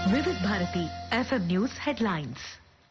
Vividh Bharati FM news headlines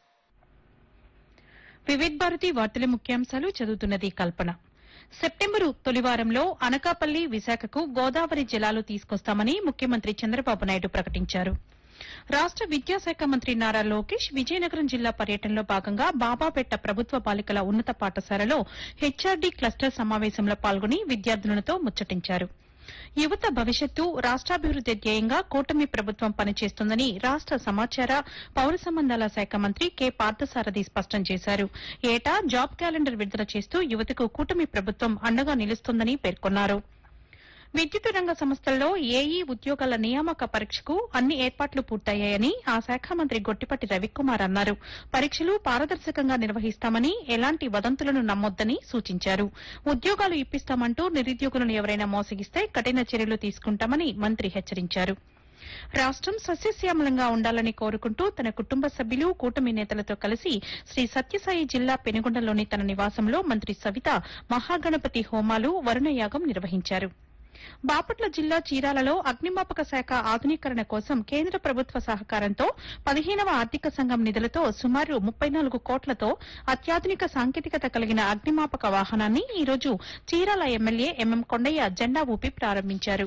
Vividh Bharati వార్తల ముఖ్యాంశాలు చదువుతున్నది కల్పన సెప్టెంబరు తొలివారంలో అనకాపల్లి విశాఖకు గోదావరి జలాలు తీసుకొస్తామని ముఖ్యమంత్రి చంద్రబాబు నాయుడు ప్రకటించారు రాష్ట విద్యాశాఖ మంత్రి నారా లోకేష్ విజయనగరం జిల్లా పర్యటనలో భాగంగా బాబాపేట ప్రభుత్వ బాలికల ఉన్నత పాఠశాలలో హెచ్ఆర్డీ క్లస్టర్ సమావేశంలో పాల్గొని విద్యార్థులతో ముచ్చటించారు యువత భవిష్యత్తు రాష్ట్రాభివృద్ది ధ్యేయంగా కూటమి ప్రభుత్వం పనిచేస్తుందని రాష్ట సమాచార పౌర సంబంధాల శాఖ మంత్రి కె పార్థసారథి స్పష్టం చేశారు ఏటా జాబ్ క్యాలెండర్ విడుదల చేస్తూ యువతకు కూటమి ప్రభుత్వం అండగా నిలుస్తోందని పేర్కొన్నారు విద్యుత్ రంగ సంస్థల్లో ఏఈ ఉద్యోగాల నియామక పరీక్షకు అన్ని ఏర్పాట్లు పూర్తయ్యాయని ఆ శాఖ మంత్రి గొట్టిపట్టి రవికుమార్ అన్నారు పరీక్షలు పారదర్శకంగా నిర్వహిస్తామని ఎలాంటి వదంతులను నమ్మొద్దని సూచించారు ఉద్యోగాలు ఇప్పిస్తామంటూ నిరుద్యోగులను ఎవరైనా మోసగిస్తే కఠిన చర్యలు తీసుకుంటామని మంత్రి హెచ్చరించారు రాష్టం సస్యశ్యామలంగా ఉండాలని కోరుకుంటూ తన కుటుంబ సభ్యులు కూటమి నేతలతో కలిసి శ్రీ సత్యసాయి జిల్లా పెనుగొండలోని తన నివాసంలో మంత్రి సవిత మహాగణపతి హోమాలు వరుణయాగం నిర్వహించారు బాపట్ల జిల్లా చీరాలలో అగ్నిమాపక శాఖ ఆధునీకరణ కోసం కేంద్ర ప్రభుత్వ సహకారంతో పదిహేనవ ఆర్థిక సంఘం నిధులతో సుమారు ముప్పై నాలుగు కోట్లతో అత్యాధునిక సాంకేతికత కలిగిన అగ్నిమాపక వాహనాన్ని ఈ రోజు చీరాల ఎమ్మెల్యే ఎంఎం కొండయ్య జెండా ఊపి ప్రారంభించారు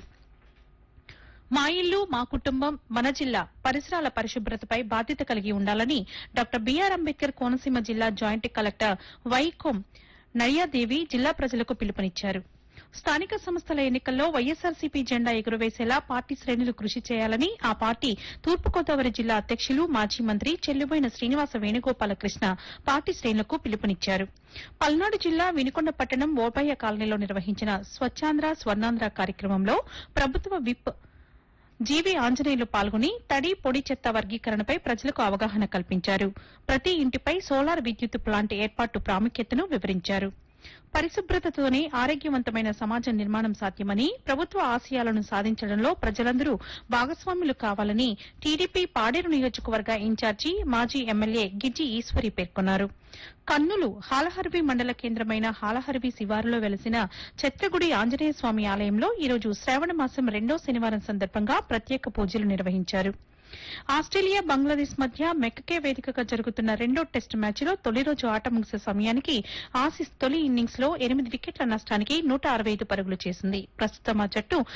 మా ఇల్లు మా కుటుంబం మన జిల్లా పరిసరాల పరిశుభ్రతపై బాధ్యత కలిగి ఉండాలని డాక్టర్ బీఆర్ అంబేద్కర్ కోనసీమ జిల్లా జాయింట్ కలెక్టర్ వైకోం నడియాదేవి జిల్లా ప్రజలకు పిలుపునిచ్చారు స్థానిక సంస్థల ఎన్నికల్లో వైఎస్సార్సీపీ జెండా ఎగురవేసేలా పార్టీ శ్రేణులు కృషి చేయాలని ఆ పార్టీ తూర్పుగోదావరి జిల్లా అధ్యక్షులు మాజీ మంత్రి చెల్లుబోయిన శ్రీనివాస వేణుగోపాలకృష్ణ పార్టీ శ్రేణులకు పిలుపునిచ్చారు పల్నాడు జిల్లా వినుకొండ పట్టణం ఓబయ్య కాలనీలో నిర్వహించిన స్వచ్ఛాంధ్ర స్వర్ణాంధ్ర కార్యక్రమంలో ప్రభుత్వ విప్ జీవీ ఆంజనేయులు పాల్గొని తడి పొడి చెత్త వర్గీకరణపై ప్రజలకు అవగాహన కల్పించారు ప్రతి ఇంటిపై సోలార్ విద్యుత్ ప్లాంట్ ఏర్పాటు ప్రాముఖ్యతను వివరించారు పరిశుభ్రతతోనే ఆరోగ్యవంతమైన సమాజ నిర్మాణం సాధ్యమని ప్రభుత్వ ఆశయాలను సాధించడంలో ప్రజలందరూ భాగస్వాములు కావాలని టీడీపీ పాడేరు నియోజకవర్గ ఇన్ఛార్జి మాజీ ఎమ్మెల్యే గిజ్జి ఈశ్వరి పేర్కొన్నారు కన్నులు హాలహర్వి మండల కేంద్రమైన హాలహర్వి శివారులో వెలసిన ఛత్రగుడి ఆంజనేయ స్వామి ఆలయంలో ఈరోజు శ్రావణ మాసం రెండో శనివారం సందర్భంగా ప్రత్యేక పూజలు నిర్వహించారు ఆస్ట్రేలియా బంగ్లాదేశ్ మధ్య మెక్కకే వేదికగా జరుగుతున్న రెండో టెస్టు మ్యాచ్లో తొలి రోజు ఆట ముగిసే సమయానికి ఆసీస్ తొలి ఇన్నింగ్స్ లో ఎనిమిది వికెట్ల నష్టానికి నూట అరవై ఐదు పరుగులు చేసింది ప్రస్తుతం ఆ జట్టు